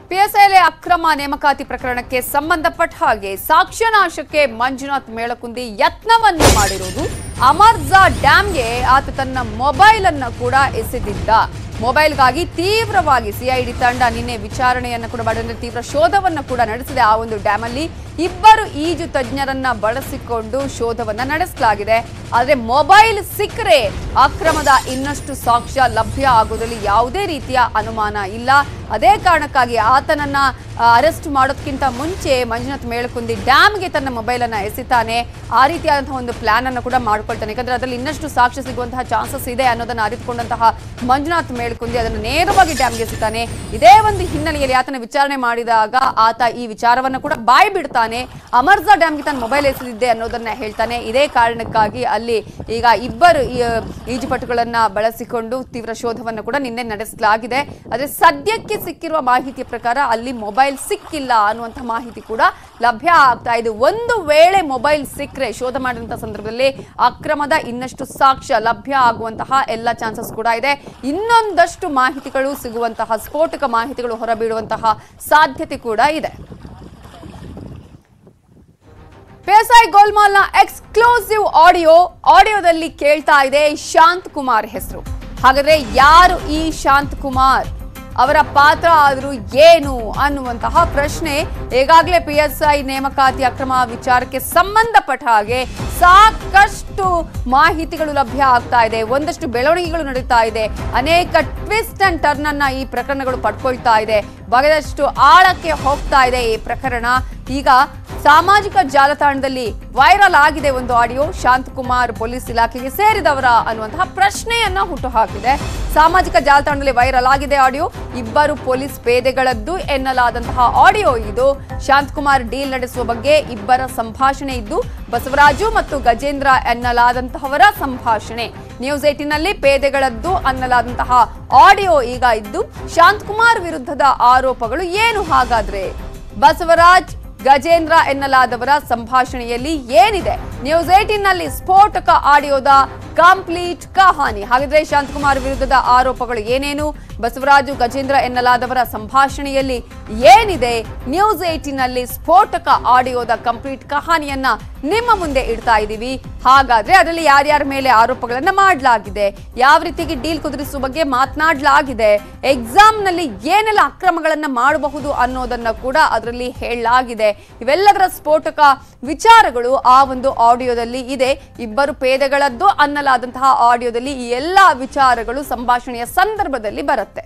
ಪಿಎಸ್ಐಲೆ ಅಕ್ರಮ ನೇಮಕಾತಿ ಪ್ರಕರಣಕ್ಕೆ ಸಂಬಂಧಪಟ್ಟ ಹಾಗೆ ಸಾಕ್ಷ್ಯ ನಾಶಕ್ಕೆ ಮಂಜುನಾಥ್ ಮೇಳಕುಂದಿ ಯತ್ನವನ್ನು ಮಾಡಿರುವುದು ಅಮರ್ಜಾ ಡ್ಯಾಂಗೆ ಆತ ತನ್ನ ಮೊಬೈಲ್ ಅನ್ನ ಕೂಡ ಎಸೆದಿದ್ದ ಮೊಬೈಲ್ಗಾಗಿ ತೀವ್ರವಾಗಿ ಸಿಐಡಿ ತಂಡ ನಿನ್ನೆ ವಿಚಾರಣೆಯನ್ನು ಕೂಡ ಮಾಡಿದ್ರೆ ತೀವ್ರ ಶೋಧವನ್ನು ಕೂಡ ನಡೆಸಿದೆ ಆ ಒಂದು ಡ್ಯಾಮ್ ಅಲ್ಲಿ ಇಬ್ಬರು ಈಜು ತಜ್ಞರನ್ನ ಬಳಸಿಕೊಂಡು ಶೋಧವನ್ನ ನಡೆಸಲಾಗಿದೆ ಆದ್ರೆ ಮೊಬೈಲ್ ಸಿಕ್ಕರೆ ಅಕ್ರಮದ ಇನ್ನಷ್ಟು ಸಾಕ್ಷ್ಯ ಲಭ್ಯ ಆಗೋದ್ರಲ್ಲಿ ಯಾವುದೇ ರೀತಿಯ ಅನುಮಾನ ಇಲ್ಲ ಅದೇ ಕಾರಣಕ್ಕಾಗಿ ಆತನನ್ನ ಅರೆಸ್ಟ್ ಮಾಡೋದಕ್ಕಿಂತ ಮುಂಚೆ ಮಂಜುನಾಥ್ ಮೇಳಕುಂದಿ ಡ್ಯಾಮ್ಗೆ ತನ್ನ ಮೊಬೈಲ್ ಅನ್ನ ಎಸಿತಾನೆ ಆ ರೀತಿಯಾದಂತಹ ಒಂದು ಪ್ಲಾನ್ ಅನ್ನು ಕೂಡ ಮಾಡ್ಕೊಳ್ತಾನೆ ಯಾಕಂದ್ರೆ ಅದರಲ್ಲಿ ಇನ್ನಷ್ಟು ಸಾಕ್ಷ್ಯ ಸಿಗುವಂತಹ ಚಾನ್ಸಸ್ ಇದೆ ಅನ್ನೋದನ್ನ ಅರಿತುಕೊಂಡಂತಹ ಮಂಜುನಾಥ್ ಮೇಳಕುಂದಿ ಅದನ್ನು ನೇರವಾಗಿ ಡ್ಯಾಮ್ಗೆ ಎಸಿತಾನೆ ಇದೇ ಒಂದು ಹಿನ್ನೆಲೆಯಲ್ಲಿ ಆತನ ವಿಚಾರಣೆ ಮಾಡಿದಾಗ ಆತ ಈ ವಿಚಾರವನ್ನ ಕೂಡ ಬಾಯಿ ಬಿಡ್ತಾನೆ ಅಮರ್ಜಾ ಡ್ಯಾಮ್ಗೆ ತನ್ನ ಮೊಬೈಲ್ ಎಸೆದಿದ್ದೆ ಅನ್ನೋದನ್ನ ಹೇಳ್ತಾನೆ ಇದೇ ಕಾರಣಕ್ಕಾಗಿ ಅಲ್ಲಿ ಈಗ ಇಬ್ಬರು ಈ, ಈಜುಪಟುಗಳನ್ನ ಬಳಸಿಕೊಂಡು ತೀವ್ರ ಶೋಧವನ್ನು ಕೂಡ ನಿನ್ನೆ ನಡೆಸಲಾಗಿದೆ ಆದ್ರೆ ಸದ್ಯಕ್ಕೆ ಸಿಕ್ಕಿರುವ ಮಾಹಿತಿಯ ಪ್ರಕಾರ ಅಲ್ಲಿ ಮೊಬೈಲ್ ಸಿಕ್ಕಿಲ್ಲ ಅನ್ನುವಂಥ ಮಾಹಿತಿ ಕೂಡ ಲಭ್ಯ ಆಗ್ತಾ ಇದೆ ಒಂದು ವೇಳೆ ಮೊಬೈಲ್ ಸಿಕ್ಕರೆ ಶೋಧ ಮಾಡಿದಂಥ ಸಂದರ್ಭದಲ್ಲಿ ಅಕ್ರಮದ ಇನ್ನಷ್ಟು ಸಾಕ್ಷ್ಯ ಲಭ್ಯ ಆಗುವಂತಹ ಎಲ್ಲ ಚಾನ್ಸಸ್ ಕೂಡ ಇದೆ ಇನ್ನೊಂದಷ್ಟು ಮಾಹಿತಿಗಳು ಸಿಗುವಂತಹ ಸ್ಫೋಟಕ ಮಾಹಿತಿಗಳು ಹೊರಬೀಳುವಂತಹ ಸಾಧ್ಯತೆ ಕೂಡ ಇದೆ ಪಿಎಸ್ಐ ಗೋಲ್ಮಾಲ್ನ ಎಕ್ಸ್ಕ್ಲೂಸಿವ್ ಆಡಿಯೋ ಆಡಿಯೋದಲ್ಲಿ ಕೇಳ್ತಾ ಇದೆ ಶಾಂತ್ ಕುಮಾರ್ ಹೆಸರು ಹಾಗಾದ್ರೆ ಯಾರು ಈ ಶಾಂತ್ ಕುಮಾರ್ ಅವರ ಪಾತ್ರ ಆದರೂ ಏನು ಅನ್ನುವಂತಹ ಪ್ರಶ್ನೆ ಈಗಾಗಲೇ ಪಿ ಎಸ್ ಐ ನೇಮಕಾತಿ ಅಕ್ರಮ ವಿಚಾರಕ್ಕೆ ಸಂಬಂಧಪಟ್ಟ ಹಾಗೆ ಸಾಕಷ್ಟು ಮಾಹಿತಿಗಳು ಲಭ್ಯ ಆಗ್ತಾ ಇದೆ ಒಂದಷ್ಟು ಬೆಳವಣಿಗೆಗಳು ನಡೀತಾ ಇದೆ ಅನೇಕ ಟ್ವಿಸ್ಟ್ ಅಂಡ್ ಟರ್ನ್ ಅನ್ನ ಈ ಪ್ರಕರಣಗಳು ಪಡ್ಕೊಳ್ತಾ ಇದೆ ಬಗೆದಷ್ಟು ಆಳಕ್ಕೆ ಹೋಗ್ತಾ ಇದೆ ಈ ಪ್ರಕರಣ ಈಗ ಸಾಮಾಜಿಕ ಜಾಲತಾಣದಲ್ಲಿ ವೈರಲ್ ಆಗಿದೆ ಒಂದು ಆಡಿಯೋ ಶಾಂತಕುಮಾರ್ ಪೊಲೀಸ್ ಇಲಾಖೆಗೆ ಸೇರಿದವರ ಅನ್ನುವಂತಹ ಪ್ರಶ್ನೆಯನ್ನ ಹುಟ್ಟುಹಾಕಿದೆ ಸಾಮಾಜಿಕ ಜಾಲತಾಣದಲ್ಲಿ ವೈರಲ್ ಆಗಿದೆ ಆಡಿಯೋ ಇಬ್ಬರು ಪೊಲೀಸ್ ಪೇದೆಗಳದ್ದು ಎನ್ನಲಾದಂತಹ ಆಡಿಯೋ ಇದು ಶಾಂತಕುಮಾರ್ ಡೀಲ್ ನಡೆಸುವ ಬಗ್ಗೆ ಇಬ್ಬರ ಸಂಭಾಷಣೆ ಇದ್ದು ಬಸವರಾಜು ಮತ್ತು ಗಜೇಂದ್ರ ಎನ್ನಲಾದಂತಹವರ ಸಂಭಾಷಣೆ ನ್ಯೂಸ್ ಏಟಿನಲ್ಲಿ ಪೇದೆಗಳದ್ದು ಅನ್ನಲಾದಂತಹ ಆಡಿಯೋ ಈಗ ಇದ್ದು ಶಾಂತಕುಮಾರ್ ವಿರುದ್ಧದ ಆರೋಪಗಳು ಏನು ಹಾಗಾದ್ರೆ ಬಸವರಾಜ್ ಗಜೇಂದ್ರ ಎನ್ನಲಾದವರ ಸಂಭಾಷಣೆಯಲ್ಲಿ ಏನಿದೆ ನ್ಯೂಸ್ ಏಟೀನ್ ನಲ್ಲಿ ಸ್ಫೋಟಕ ಆಡಿಯೋದ ಕಂಪ್ಲೀಟ್ ಕಹಾನಿ ಹಾಗಿದ್ರೆ ಶಾಂತಕುಮಾರ್ ವಿರುದ್ಧದ ಆರೋಪಗಳು ಏನೇನು ಬಸವರಾಜು ಗಜೇಂದ್ರ ಎನ್ನಲಾದವರ ಸಂಭಾಷಣೆಯಲ್ಲಿ ಏನಿದೆ ನ್ಯೂಸ್ ಏಟೀನ್ ನಲ್ಲಿ ಸ್ಫೋಟಕ ಆಡಿಯೋದ ಕಂಪ್ಲೀಟ್ ಕಹಾನಿಯನ್ನ ನಿಮ್ಮ ಮುಂದೆ ಇಡ್ತಾ ಇದ್ದೀವಿ ಹಾಗಾದ್ರೆ ಅದರಲ್ಲಿ ಯಾರ್ಯಾರ ಮೇಲೆ ಆರೋಪಗಳನ್ನ ಮಾಡಲಾಗಿದೆ ಯಾವ ರೀತಿಗೆ ಡೀಲ್ ಕುದುರಿಸುವ ಬಗ್ಗೆ ಮಾತನಾಡಲಾಗಿದೆ ಎಕ್ಸಾಮ್ ನಲ್ಲಿ ಏನೆಲ್ಲ ಅಕ್ರಮಗಳನ್ನ ಮಾಡಬಹುದು ಅನ್ನೋದನ್ನ ಕೂಡ ಅದರಲ್ಲಿ ಹೇಳಲಾಗಿದೆ ಇವೆಲ್ಲದರ ಸ್ಫೋಟಕ ವಿಚಾರಗಳು ಆ ಒಂದು ಆಡಿಯೋದಲ್ಲಿ ಇದೆ ಇಬ್ಬರು ಪೇದೆಗಳದ್ದು ಅನ್ನಲಾದಂತಹ ಆಡಿಯೋದಲ್ಲಿ ಈ ಎಲ್ಲಾ ವಿಚಾರಗಳು ಸಂಭಾಷಣೆಯ ಸಂದರ್ಭದಲ್ಲಿ ಬರುತ್ತೆ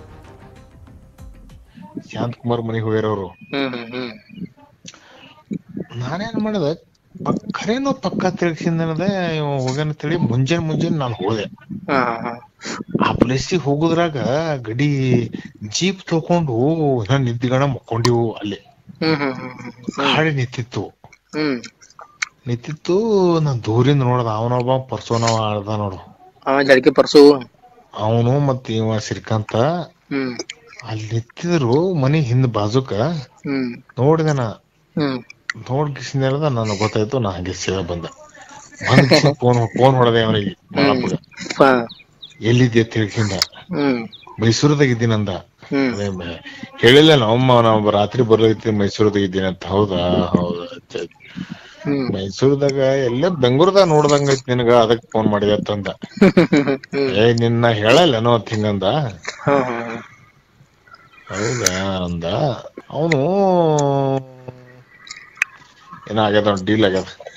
ಶಾಂತಕುಮಾರ್ ಮನೆಗೆ ಹೋಗ್ಯಾರವ್ರು ಹ್ಮ್ ಹ್ಮ್ ಹ್ಮ್ ನಾನೇನ್ ಮಾಡಿದೆ ಪಕ್- ಖರೇನೋ ಪಕ್ಕ ತಿಳ್ಸಿಂದನದೆ ಇವ ಹೋಗ್ಯಾನ ತಿಳಿ ಮುಂಜಾನೆ ಮುಂಜಾನೆ ನಾನು ಹೋದೆ ಹಾ ಹಾ ಆ ಪ್ಲೇಸಿಗೆ ಹೋಗುದ್ರಾಗ ಗಡಿ ಜೀಪ್ ತಗೊಂಡು ನಾನ್ ನಿದ್ದಿಗಣ ಮಕ್ಕೊಂಡಿವು ಅಲ್ಲಿ ಹ್ಮ್ ಹ್ಮ್ ಹ್ಮ್ ಹ್ಮ್ ಗಾಡಿ ನಿಂತಿತ್ತು ಹ್ಮ್ ನಿಂತಿತ್ತು ನಾನ್ ದೂರಿಂದ ನೋಡ್ದ ಅವನೊಬ್ಬ ಪರ್ಸೋನವ ಆಡ್ದ ನೋಡು ಅವ ಜಡಕಿ ಪರ್ಸು ಅವನು ಮತ್ ಇವ ಶ್ರೀಕಾಂತ ಹ್ಮ್ ಅಲ್ಲಿ ನಿಂತಿದ್ರು ಮನಿ ಹಿಂದ್ ಬಾಜುಕ ಹ್ಮ್ ನೋಡಿದೆ ನಾ ಹ್ಮ್ ನೋಡ್ ಕಿಸಿದ ನನಗ್ ಗೊತ್ತಾಯ್ತು ನಾ ಹಂಗೆ ಸೀದಾ ಬಂದೆ ಬಂದ್ ಫೋನ್ ಫೋನ್ ಹೊಡೆದೆ ಅವನಿಗೆ ಮಾಲಪ್ಪಗ ಹಾ ಎಲ್ಲಿದ್ದೆ ತಿಳ್ಕಿಂದ ಹ್ಮ್ ಮೈಸೂರದಾಗ ಇದ್ದೀನಂದ ಹ್ಮ್ ಅದೇ ಮ- ಹೇಳಿಲ್ಲ ನಮ್ಮಮ್ಮ ನಾವು ರಾತ್ರಿ ಬರ್ಲೈತಿ ಮೈಸೂರದಾಗ ಇದ್ದೀನಿ ಅಂತ ಹೌದಾ ಹೌದಾ ಆಯ್ತ್ ಆಯ್ತ್. ಹ್ಮ್ ಮೈಸೂರದಾಗ ಎಲ್ಲೇ ಬೆಂಗಳೂರದಾಗ ನೋಡ್ದಂಗ ಐತಿ ನಿನಗ ಅದಕ್ ಫೋನ್ ಮಾಡಿದೆ ಅಂತಂದ ಹ್ಮ್ ಏ ನಿನ್ನ ಹೇಳಲ್ಲೇನೋ ಅಂತ ಹಿಂಗಂದ ಹಾ ಹಾ ಹೌದಾ ಅಂದ ಅವನು ಏನಾಗ್ಯದ ಡೀಲ್ ಆಗ್ಯದ